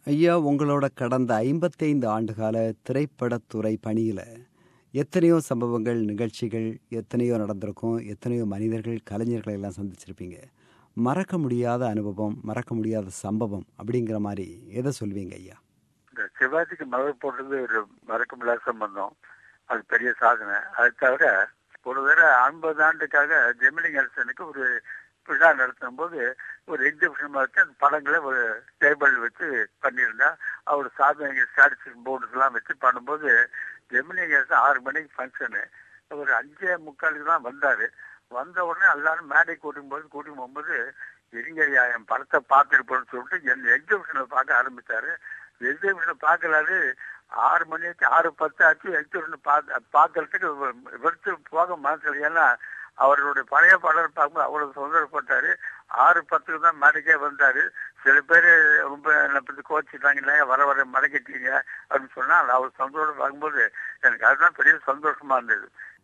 ஐயா உங்களோட கடந்த ஐம்பத்தைந்து ஆண்டுகால திரைப்படத்துறை பணியில் எத்தனையோ சம்பவங்கள் நிகழ்ச்சிகள் எத்தனையோ நடந்திருக்கும் எத்தனையோ மனிதர்கள் கலைஞர்களை எல்லாம் சந்திச்சிருப்பீங்க மறக்க முடியாத அனுபவம் மறக்க முடியாத சம்பவம் அப்படிங்கிற மாதிரி எதை சொல்வீங்க ஐயா இந்த சிவாஜிக்கு மலர் போட்டது ஒரு மறக்க முடியாத சம்பந்தம் அது பெரிய சாதனை அது தவிர ஒரு தடவை ஐம்பது ஆண்டுக்காக ஜெமினி கணேசனுக்கு ஒரு விழா நடத்தும் போது ஒரு எக்ஸிபிஷன் வச்சு அந்த படங்களை ஒரு டேபிள் வச்சு பண்ணியிருந்தா அவர் சாதனை ஸ்டாட்டிஸ்டிக் போர்டுஸ் எல்லாம் வச்சு பண்ணும்போது ஜெமினி கணேசன் ஆறு மணிக்கு ஃபங்க்ஷனு ஒரு அஞ்சே முக்காலுக்கு தான் வந்தாரு வந்த உடனே எல்லாரும் மேடை கூட்டும் போது கூட்டும் போகும்போது இருங்கய்யா என் படத்தை பார்த்துருப்போம்னு சொல்லிட்டு என் எக்ஸிபிஷனை பார்க்க ஆரம்பிச்சாரு எக்ஸிபிஷனை பார்க்கலாரு ஆறு மணிக்கு ஆறு பத்து ஆச்சு எக்ஸிபிஷன் பார்க்க பார்க்கறதுக்கு வெறுத்து போக மனசில் ஏன்னா அவர்களுடைய பழைய படம் பார்க்கும்போது அவ்வளவு சுதந்திரப்பட்டாரு ஆறு பத்துக்கு தான் மேடைக்கே வந்தாரு சில பேர் ரொம்ப என்னை பற்றி கோச்சிட்டாங்க இல்லையா வர வர மடக்கிட்டீங்க அப்படின்னு சொன்னால் அவர் சந்தோஷம் பார்க்கும்போது எனக்கு அதுதான் பெரிய சந்தோஷமா இருந்தது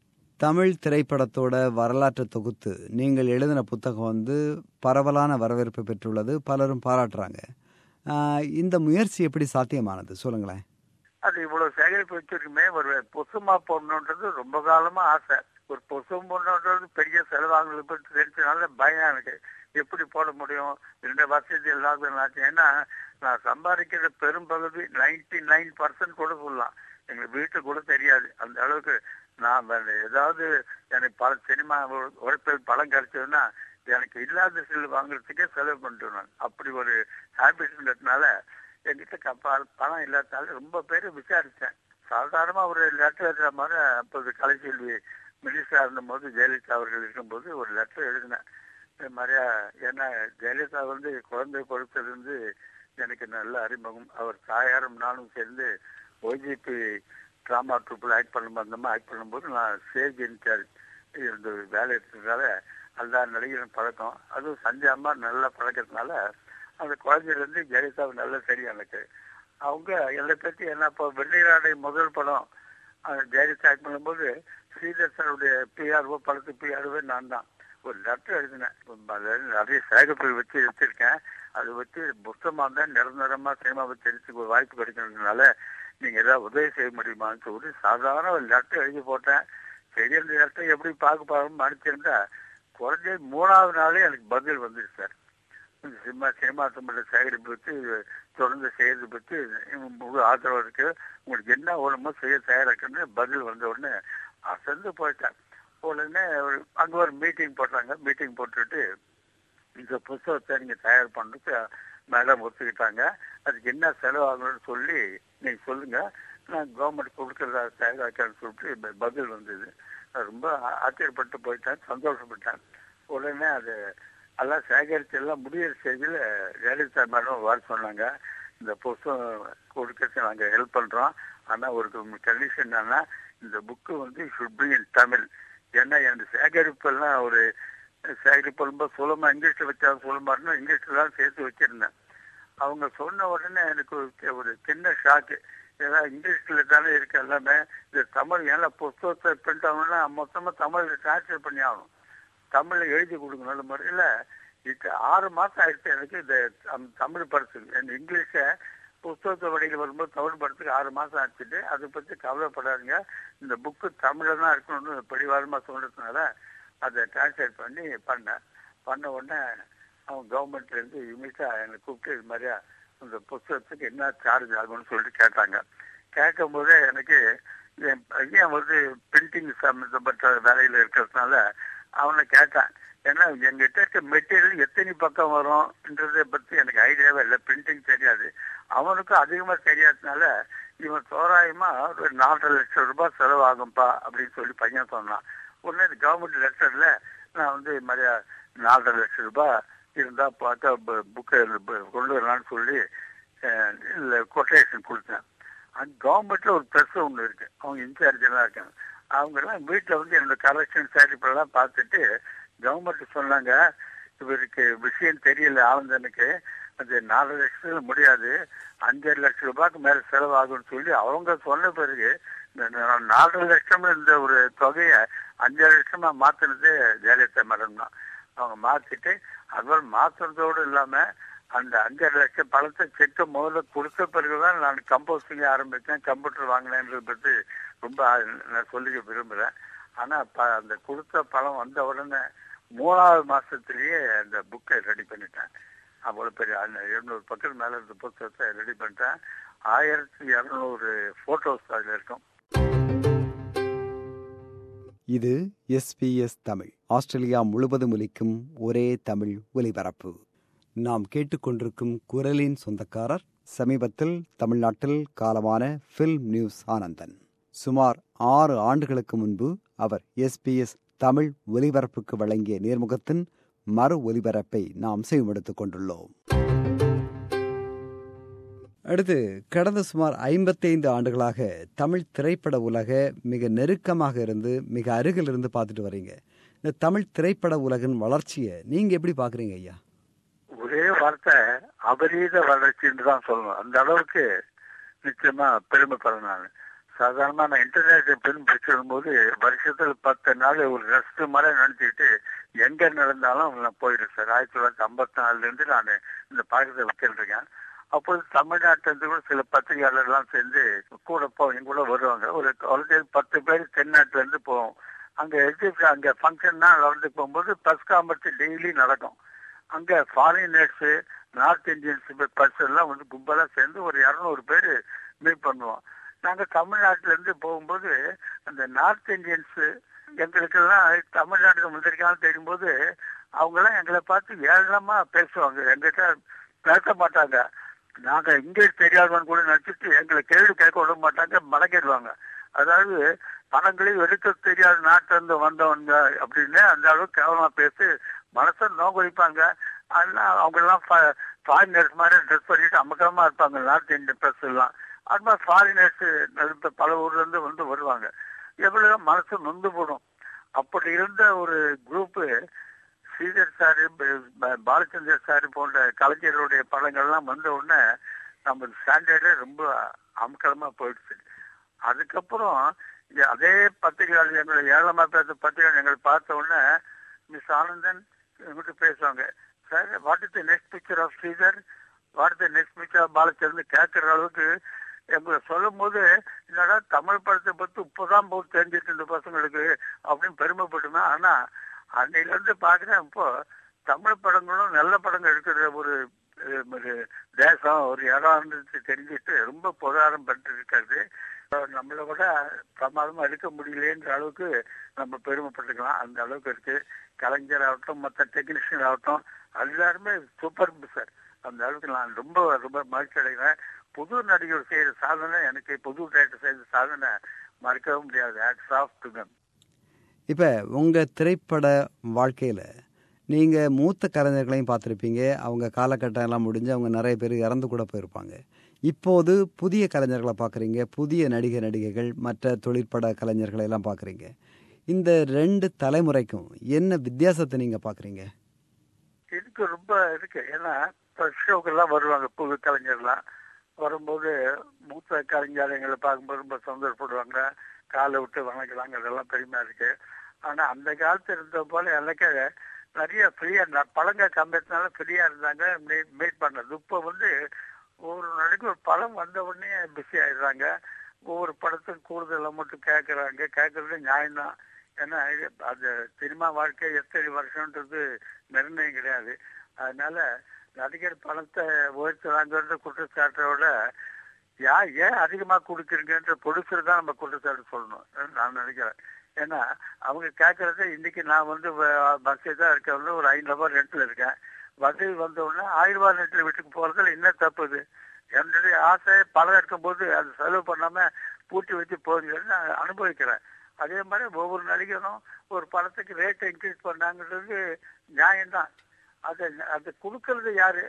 தமிழ் திரைப்படத்தோட வரலாற்று தொகுத்து நீங்கள் எழுதின புத்தகம் வந்து பரவலான வரவேற்பு பெற்றுள்ளது பலரும் பாராட்டுறாங்க ஆஹ் இந்த முயற்சி எப்படி சாத்தியமானது சொல்லுங்களேன் அது இவ்வளவு சேகரிப்பு வச்சிருக்குமே ஒரு புசுமா போடணுன்றது ரொம்ப காலமா ஆசை ஒரு புசும் போடணுன்றது பெரிய செலவாங்களை பற்றி தெரிஞ்சனால பயம் எனக்கு எப்படி போட முடியும் இந்த வசதி இல்லாத ஏன்னா நான் சம்பாதிக்கிற பெரும்பகுதி நைன்டி நைன் பர்சன்ட் கூட சொல்லலாம் எங்க வீட்டு கூட தெரியாது அந்த அளவுக்கு நான் ஏதாவது எனக்கு பல சினிமா உழைப்பில் பலம் கிடைச்சதுன்னா எனக்கு இல்லாத செல் வாங்குறதுக்கே செலவு பண்ணிட்டு நான் அப்படி ஒரு ஹேபிட்ன்றதுனால என்கிட்ட கப்பால் பணம் இல்லாதனால ரொம்ப பேர் விசாரித்தேன் சாதாரணமா ஒரு லெட்டர் எழுதுற மாதிரி அப்போது கலைச்செல்வி மினிஸ்டரா இருந்தபோது ஜெயலலிதா அவர்கள் இருக்கும்போது ஒரு லெட்டர் எழுதினேன் இது மாதிரியா ஏன்னா ஜெயலலிதா வந்து குழந்தை பொறுத்தது எனக்கு நல்ல அறிமுகம் அவர் தாயாரும் நானும் சேர்ந்து ஓஜிபி ட்ராமா ட்ரூப்பில் ஆக்ட் பண்ணும் அந்த ஆக்ட் பண்ணும்போது நான் ஸ்டேஜ் இன்சார்ஜ் இருந்த வேலை இருக்கிறதுனால எல்லா நடிகரும் பழக்கம் அதுவும் சஞ்சய் அம்மா நல்லா பழக்கிறதுனால அந்த குழந்தையிலேருந்து ஜெயலலிதாவை நல்லா தெரியும் எனக்கு அவங்க என்னை பற்றி என்ன இப்போ வெள்ளையராடை முதல் படம் ஜெயலலிதா ஆக்ட் பண்ணும்போது ஸ்ரீதர்சனுடைய பிஆர்ஓ படத்து பிஆர்ஓவே நான் தான் ஒரு லெட்டர் எழுதினேன் நிறைய சேகப்பில் வச்சு வச்சிருக்கேன் அதை வச்சு புத்தகமாக தான் நிரந்தரமா சினிமாவை தெரிஞ்சுக்க ஒரு வாய்ப்பு கிடைக்கிறதுனால நீங்க ஏதாவது உதவி செய்ய முடியுமான்னு சொல்லி சாதாரண ஒரு லெட்டர் எழுதி போட்டேன் சரி அந்த லெட்டர் எப்படி பார்க்க பாருன்னு அனுப்பிச்சிருந்தா குறைஞ்சது மூணாவது நாளே எனக்கு பதில் வந்துச்சு சார் சினிமா சினிமா சம்பந்த சேகரிப்பு பற்றி தொடர்ந்து செய்யறது பற்றி முழு ஆதரவு இருக்கு உங்களுக்கு என்ன வேணுமோ செய்ய தயாராக்குன்னு பதில் வந்த உடனே அசந்து போயிட்டேன் உடனே அங்க ஒரு மீட்டிங் போட்டாங்க மீட்டிங் போட்டுட்டு இந்த புத்தகத்தை நீங்க தயார் பண்ணுறதுக்கு மேடம் ஒத்துக்கிட்டாங்க அதுக்கு என்ன செலவாகணும்னு சொல்லி நீங்க சொல்லுங்க நான் கவர்மெண்ட் கொடுக்கறதா தயாராக்கிறேன்னு சொல்லிட்டு பதில் வந்தது ரொம்ப ஆச்சரியப்பட்டு போயிட்டேன் சந்தோஷப்பட்டேன் உடனே அது எல்லாம் சேகரித்து எல்லாம் முடியிற ஸ்டேஜில் ஜெயலலிதா மேடம் வர சொன்னாங்க இந்த புத்தகம் கொடுக்கறதுக்கு நாங்கள் ஹெல்ப் பண்ணுறோம் ஆனால் ஒரு கண்டிஷன் என்னன்னா இந்த புக்கு வந்து ஷுட் பி இன் தமிழ் ஏன்னா அந்த சேகரிப்பெல்லாம் ஒரு சேகரிப்பு ரொம்ப சுலமா இங்கிலீஷ்ல வச்சா சுலமாருன்னு இங்கிலீஷ்ல தான் சேர்த்து வச்சிருந்தேன் அவங்க சொன்ன உடனே எனக்கு ஒரு சின்ன ஷாக்கு ஏன்னா இங்கிலீஷ்ல தானே இருக்கு எல்லாமே இது தமிழ் ஏன்னா புஸ்தகத்தை பிரிண்ட் ஆகணும்னா மொத்தமா தமிழ் டிரான்ஸ்லேட் பண்ணி ஆகணும் தமிழ்ல எழுதி கொடுக்கணும் அந்த முறையில இது ஆறு மாசம் ஆயிடுச்சு எனக்கு இந்த தமிழ் படத்துக்கு இந்த இங்கிலீஷை புஸ்தகத்தை வழியில் வரும்போது தமிழ் படத்துக்கு ஆறு மாசம் ஆச்சுட்டு அதை பத்தி கவலைப்படாதீங்க இந்த புக்கு தமிழ்ல தான் இருக்கணும்னு பிடிவாதமா சொல்றதுனால அதை டிரான்ஸ்லேட் பண்ணி பண்ணேன் பண்ண உடனே அவங்க கவர்மெண்ட்ல இருந்து இமீடியா என்னை கூப்பிட்டு இது மாதிரியா இந்த புஸ்தகத்துக்கு என்ன சார்ஜ் ஆகும்னு சொல்லிட்டு கேட்டாங்க கேட்கும் போதே எனக்கு என் பையன் வந்து பிரிண்டிங் சம்பந்தப்பட்ட வேலையில இருக்கிறதுனால அவனை கேட்டான் ஏன்னா எங்கிட்ட இருக்க மெட்டீரியல் எத்தனை பக்கம் வரும்ன்றதை பத்தி எனக்கு ஐடியாவே இல்லை பிரிண்டிங் தெரியாது அவனுக்கும் அதிகமா தெரியாததுனால இவன் தோராயமா ஒரு நாலரை லட்சம் ரூபாய் செலவாகும்பா அப்படின்னு சொல்லி பையன் சொன்னான் உடனே கவர்மெண்ட் லெட்டர்ல நான் வந்து இது மாதிரியா நாலரை லட்சம் ரூபாய் இருந்தா பார்த்தா புக்கை கொண்டு வரலான்னு சொல்லி இல்லை கொட்டேஷன் கொடுத்தேன் அந்த கவர்மெண்ட்ல ஒரு ப்ரெஸ் ஒன்று இருக்கு அவங்க இன்சார்ஜ் எல்லாம் இருக்காங்க அவங்க எல்லாம் வீட்டில் வந்து என்னோட கலெக்ஷன் சேரிப்பெல்லாம் பார்த்துட்டு கவர்மெண்ட் சொன்னாங்க இவருக்கு விஷயம் தெரியல ஆனந்தனுக்கு அது நாலு லட்சத்துல முடியாது அஞ்சரை லட்சம் ரூபாய்க்கு மேல செலவாகும்னு சொல்லி அவங்க சொன்ன பிறகு நாலரை லட்சம் இந்த ஒரு தொகையை அஞ்சரை லட்சமா மாத்தினது ஜெயலலிதா மேடம் தான் அவங்க மாத்திட்டு அதுவரை மாத்துறதோடு இல்லாம அந்த அஞ்சரை லட்சம் பணத்தை செக்க முதல்ல கொடுத்த பிறகுதான் நான் கம்போஸ்டிங் ஆரம்பித்தேன் கம்ப்யூட்டர் வாங்கினேன்றதை பற்றி ரொம்ப நான் சொல்லிக்க விரும்புகிறேன் ஆனா அந்த கொடுத்த பணம் வந்த உடனே மூணாவது மாசத்திலேயே அந்த புக்கை ரெடி பண்ணிட்டேன் அவ்வளவு பெரிய எழுநூறு பக்கத்து மேல இருந்த புத்தகத்தை ரெடி பண்ணிட்டேன் ஆயிரத்தி இருநூறு போட்டோஸ் அதுல இருக்கும் இது எஸ்பிஎஸ் தமிழ் ஆஸ்திரேலியா முழுவதும் ஒலிக்கும் ஒரே தமிழ் ஒலிபரப்பு நாம் கேட்டுக்கொண்டிருக்கும் குரலின் சொந்தக்காரர் சமீபத்தில் தமிழ்நாட்டில் காலமான ஃபில்ம் நியூஸ் ஆனந்தன் சுமார் ஆறு ஆண்டுகளுக்கு முன்பு அவர் எஸ்பிஎஸ் தமிழ் ஒலிபரப்புக்கு வழங்கிய நேர்முகத்தின் மறு ஒலிபரப்பை நாம் செய்வெடுத்துக் கொண்டுள்ளோம் அடுத்து கடந்த சுமார் ஐம்பத்தைந்து ஆண்டுகளாக தமிழ் திரைப்பட உலக மிக நெருக்கமாக இருந்து மிக அருகில் இருந்து பார்த்துட்டு வரீங்க இந்த தமிழ் திரைப்பட உலகின் வளர்ச்சியை நீங்க எப்படி பாக்குறீங்க ஐயா ஒரே வார்த்தை அபரீத வளர்ச்சின்னு தான் சொல்லணும் அந்த அளவுக்கு நிச்சயமா பெருமைப்படுறேன் நான் சாதாரணமா நான் இன்டர்நேஷனல் பிலிம் பிடிச்சிடும் போது வருஷத்துல பத்து நாள் ஒரு ரெஸ்ட் மாதிரி நினைச்சுக்கிட்டு எங்க நடந்தாலும் நான் போயிடுறேன் சார் ஆயிரத்தி தொள்ளாயிரத்தி ஐம்பத்தி நாலுல இருந்து நான் இந்த பழக்கத்தை வச்சுட்டு இருக்கேன் அப்போது தமிழ்நாட்டிலிருந்து கூட சில பத்திரிகையாளர்லாம் சேர்ந்து கூட போவோம் எங்க கூட வருவாங்க ஒரு குறைஞ்சது பத்து பேர் தென்னாட்டுல இருந்து போவோம் அங்க எஜிப்ட் அங்க ஃபங்க்ஷன்னா நடந்து போகும்போது பஸ் காம்பத்து டெய்லி நடக்கும் அங்க ஃபாரினர்ஸ் நார்த் இந்தியன்ஸ் பஸ் எல்லாம் வந்து கும்பலா சேர்ந்து ஒரு இரநூறு பேர் மீட் பண்ணுவோம் நாங்க தமிழ்நாட்டுல இருந்து போகும்போது அந்த நார்த் இந்தியன்ஸ் எங்களுக்கெல்லாம் தமிழ்நாட்டுக்கு வந்திருக்கான்னு தெரியும்போது அவங்க எல்லாம் எங்களை பார்த்து ஏழனமா பேசுவாங்க எங்கிட்ட பேச மாட்டாங்க நாங்க இங்கிலீஷ் தெரியாதவன் கூட நினைச்சிட்டு எங்களை கேள்வி கேட்க விட மாட்டாங்க மடங்கிடுவாங்க அதாவது பணங்களையும் எடுக்க தெரியாத நாட்டில இருந்து வந்தவங்க அப்படின்னு அந்த அளவுக்கு கேவலமா பேசி மனசை நோக்கடிப்பாங்க அதெல்லாம் அவங்க எல்லாம் ஃபாரினர்ஸ் மாதிரி ட்ரெஸ் பண்ணிட்டு அமக்கமா இருப்பாங்க நார்த் இந்தியன் ட்ரெஸ் எல்லாம் அது மாதிரி ஃபாரினர்ஸ் பல ஊர்ல இருந்து வந்து வருவாங்க எவ்வளவு மனசு நொந்து போடும் அப்படி இருந்த ஒரு group Sridhar sir Balachander sir போன்ற கலைஞர்களுடைய படங்கள்லாம் வந்த உடனே நம்ம ஸ்டாண்டர்டே ரொம்ப அமக்கலமா போயிடுச்சு அதுக்கப்புறம் அதே பத்திரிகையாளர் எங்களை ஏழமா பேச பத்திரிகை எங்களை பார்த்த உடனே மிஸ் ஆனந்தன் எங்கிட்ட பேசுவாங்க sir what is the next picture of Sridhar what is the next picture of Balachandran கேட்கற அளவுக்கு எங்களை சொல்லும் போது என்னடா தமிழ் படத்தை பத்தி இப்பதான் போட்டு தெரிஞ்சிட்டு இந்த பசங்களுக்கு அப்படின்னு பெருமைப்பட்டுமே ஆனா அன்னையில இருந்து பாக்குறேன் இப்போ தமிழ் படங்களும் நல்ல படங்கள் இருக்கிற ஒரு ஒரு தேசம் ஒரு இடம் தெரிஞ்சுட்டு ரொம்ப புகாரம் பட்டு இருக்காது நம்மளை விட பிரமாதமா இருக்க முடியலன்ற அளவுக்கு நம்ம பெருமைப்பட்டுக்கலாம் அந்த அளவுக்கு இருக்கு கலைஞர் ஆகட்டும் மற்ற டெக்னீஷியன் ஆகட்டும் எல்லாருமே சூப்பர் சார் அந்த அளவுக்கு நான் ரொம்ப ரொம்ப மகிழ்ச்சி அடைகிறேன் புது நடிகர் செய்யற சாதனை எனக்கு புது டேரக்டர் செய்யற சாதனை மறக்கவே முடியாது ஹேட்ஸ் ஆஃப் டு தம் இப்போ உங்கள் திரைப்பட வாழ்க்கையில் நீங்கள் மூத்த கலைஞர்களையும் பார்த்துருப்பீங்க அவங்க காலகட்டம் எல்லாம் முடிஞ்சு அவங்க நிறைய பேர் இறந்து கூட போயிருப்பாங்க இப்போது புதிய கலைஞர்களை பார்க்குறீங்க புதிய நடிகை நடிகைகள் மற்ற தொழிற்பட கலைஞர்களை எல்லாம் பார்க்குறீங்க இந்த ரெண்டு தலைமுறைக்கும் என்ன வித்தியாசத்தை நீங்கள் பார்க்குறீங்க இதுக்கு ரொம்ப இருக்கு ஏன்னா இப்போ ஷோக்கெல்லாம் வருவாங்க புது கலைஞர்லாம் வரும்போது மூத்த கலைஞர்களை பார்க்கும்போது ரொம்ப சந்தோஷப்படுவாங்க காலை விட்டு வணங்கலாங்க அதெல்லாம் பெருமையா இருக்கு ஆனா அந்த காலத்து இருந்த போல எனக்கு நிறைய ஃப்ரீயா பழங்க கம்பெனினால ஃப்ரீயா இருந்தாங்க மீட் பண்ணது இப்போ வந்து ஒவ்வொரு நாளைக்கு ஒரு படம் வந்த உடனே பிஸி ஆயிடுறாங்க ஒவ்வொரு படத்துக்கும் கூடுதல் மட்டும் கேட்கறாங்க கேட்கறது நியாயம்தான் ஏன்னா அந்த சினிமா வாழ்க்கை எத்தனை வருஷம்ன்றது நிர்ணயம் கிடையாது அதனால நடிகர் பணத்தை உயர்த்துறாங்கிறத குற்றச்சாட்டோட யா ஏன் அதிகமா கொடுக்குறீங்கன்ற ப்ரொடியூசர் தான் நம்ம குற்றச்சாட்டு சொல்லணும் நான் நினைக்கிறேன் ஏன்னா அவங்க கேட்கறத இன்னைக்கு நான் வந்து பஸ்ஸே தான் இருக்கவங்க ஒரு ஐநூறு ரூபாய் ரெண்டில் இருக்கேன் வசதி வந்த உடனே ஆயிரம் ரூபாய் ரெண்டில் வீட்டுக்கு போறதுல என்ன தப்பு இது என்னுடைய ஆசை பணம் இருக்கும்போது அது செலவு பண்ணாம பூட்டி வச்சு போகுதுன்னு நான் அனுபவிக்கிறேன் அதே மாதிரி ஒவ்வொரு நடிகரும் ஒரு படத்துக்கு ரேட்டை இன்க்ரீஸ் பண்ணாங்கிறது நியாயம்தான் அதை அதை கொடுக்கறது யாரு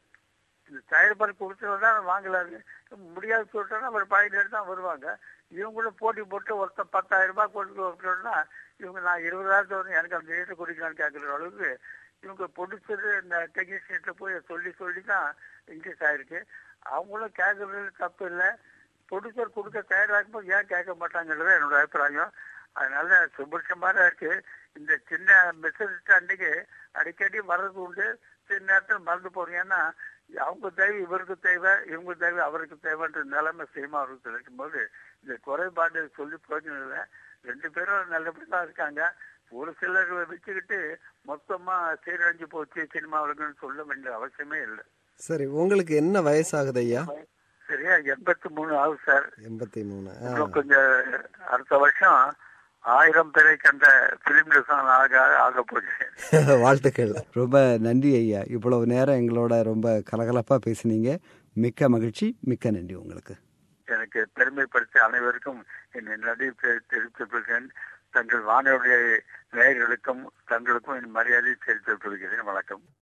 இந்த தயாரிப்பாளர் கொடுத்தவர் தான் வாங்கலாரு முடியாது சொல்லிட்டோம்னா அவர் பழைய தான் வருவாங்க இவங்களும் போட்டி போட்டு ஒருத்தர் பத்தாயிரம் ரூபாய் கொண்டு வரணும்னா இவங்க நான் இருபதாயிரத்து வரும் எனக்கு அந்த ரேட்டு குடிக்கலாம்னு கேட்குற அளவுக்கு இவங்க ப்ரொடியூசர் இந்த டெக்னீஷியன்ட்ட போய் சொல்லி சொல்லி தான் இன்க்ரீஸ் ஆயிருக்கு அவங்களும் கேட்கறது தப்பு இல்லை ப்ரொடியூசர் கொடுக்க தயாராகும் போது ஏன் கேட்க மாட்டாங்கிறது என்னோட அபிப்பிராயம் அதனால சுபிட்சமாக இருக்கு இந்த சின்ன மிஸ்அண்டர்ஸ்டாண்டிங்கு அடிக்கடி வர்றது உண்டு கடைசி நேரத்தில் மறந்து போறீங்கன்னா அவங்க தேவை இவருக்கு தேவை இவங்க தேவை அவருக்கு தேவைன்ற நிலைமை சினிமா இருக்கும்போது இந்த குறைபாடு சொல்லி பிரயோஜனம் இல்லை ரெண்டு பேரும் நல்லபடியா இருக்காங்க ஒரு சிலர் வச்சுக்கிட்டு மொத்தமா சீரழிஞ்சு போச்சு சினிமாவுக்குன்னு சொல்ல வேண்டிய அவசியமே இல்லை சரி உங்களுக்கு என்ன வயசாகுது ஐயா சரியா எண்பத்தி மூணு ஆகுது சார் எண்பத்தி மூணு ஆ. இன்னும் கொஞ்சம் அடுத்த வருஷம் ஆயிரம் பேரை கண்ட பிலிம் டிசைன் ஆக ஆக போச்சு வாழ்த்துக்கள் ரொம்ப நன்றி ஐயா இவ்வளவு நேரம் எங்களோட ரொம்ப கலகலப்பா பேசுனீங்க மிக்க மகிழ்ச்சி மிக்க நன்றி உங்களுக்கு எனக்கு பெருமைப்படுத்த அனைவருக்கும் என் நன்றி தெரிவித்துக் கொள்கிறேன் தங்கள் வானொலிய நேயர்களுக்கும் தங்களுக்கும் என் மரியாதை தெரிவித்துக் கொள்கிறேன் வணக்கம்